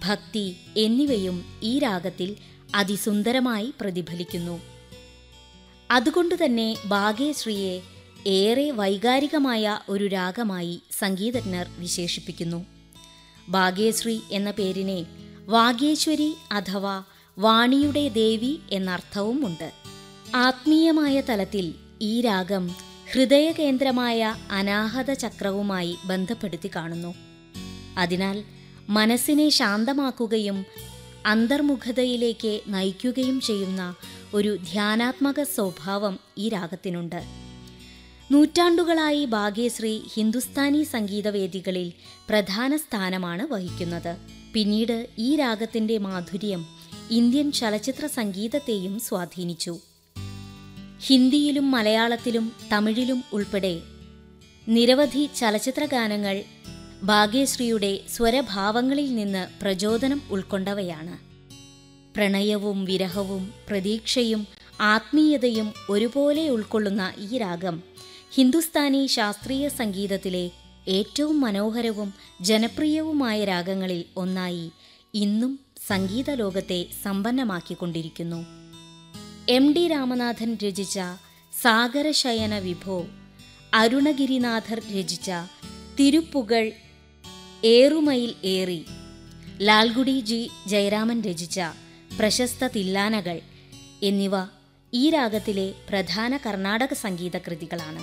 ഭക്തി എന്നിവയും ഈ രാഗത്തിൽ അതിസുന്ദരമായി പ്രതിഫലിക്കുന്നു അതുകൊണ്ടുതന്നെ ഭാഗ്യശ്രീയെ ഏറെ വൈകാരികമായ ഒരു രാഗമായി സംഗീതജ്ഞർ വിശേഷിപ്പിക്കുന്നു ഭാഗ്യശ്രീ എന്ന പേരിനെ വാഗേശ്വരി അഥവാ വാണിയുടെ ദേവി എന്നർത്ഥവുമുണ്ട് ആത്മീയമായ തലത്തിൽ ഈ രാഗം ഹൃദയകേന്ദ്രമായ അനാഹത ചക്രവുമായി ബന്ധപ്പെടുത്തി കാണുന്നു അതിനാൽ മനസ്സിനെ ശാന്തമാക്കുകയും അന്തർമുഖതയിലേക്ക് നയിക്കുകയും ചെയ്യുന്ന ഒരു ധ്യാനാത്മക സ്വഭാവം ഈ രാഗത്തിനുണ്ട് നൂറ്റാണ്ടുകളായി ഭാഗ്യശ്രീ ഹിന്ദുസ്ഥാനി സംഗീതവേദികളിൽ പ്രധാന സ്ഥാനമാണ് വഹിക്കുന്നത് പിന്നീട് ഈ രാഗത്തിന്റെ മാധുര്യം ഇന്ത്യൻ ചലച്ചിത്ര സംഗീതത്തെയും സ്വാധീനിച്ചു ഹിന്ദിയിലും മലയാളത്തിലും തമിഴിലും ഉൾപ്പെടെ നിരവധി ചലച്ചിത്ര ഗാനങ്ങൾ ഭാഗ്യശ്രീയുടെ സ്വരഭാവങ്ങളിൽ നിന്ന് പ്രചോദനം ഉൾക്കൊണ്ടവയാണ് പ്രണയവും വിരഹവും പ്രതീക്ഷയും ആത്മീയതയും ഒരുപോലെ ഉൾക്കൊള്ളുന്ന ഈ രാഗം ഹിന്ദുസ്ഥാനി ശാസ്ത്രീയ സംഗീതത്തിലെ ഏറ്റവും മനോഹരവും ജനപ്രിയവുമായ രാഗങ്ങളിൽ ഒന്നായി ഇന്നും സംഗീത ലോകത്തെ സമ്പന്നമാക്കിക്കൊണ്ടിരിക്കുന്നു എം ഡി രാമനാഥൻ രചിച്ച സാഗരശയന വിഭോ അരുണഗിരിനാഥർ രചിച്ച തിരുപ്പുകൾ ഏറുമയിൽ ഏറി ലാൽഗുഡി ജി ജയരാമൻ രചിച്ച പ്രശസ്ത തില്ലാനകൾ എന്നിവ ഈ രാഗത്തിലെ പ്രധാന കർണാടക സംഗീത കൃതികളാണ്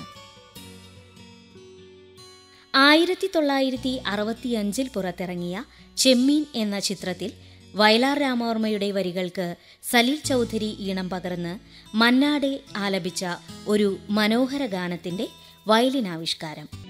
ആയിരത്തി തൊള്ളായിരത്തി അറുപത്തിയഞ്ചിൽ പുറത്തിറങ്ങിയ ചെമ്മീൻ എന്ന ചിത്രത്തിൽ വയലാർ രാമവർമ്മയുടെ വരികൾക്ക് സലിൽ ചൗധരി ഈണം പകർന്ന് മന്നാടെ ആലപിച്ച ഒരു മനോഹര ഗാനത്തിന്റെ വയലിനാവിഷ്കാരം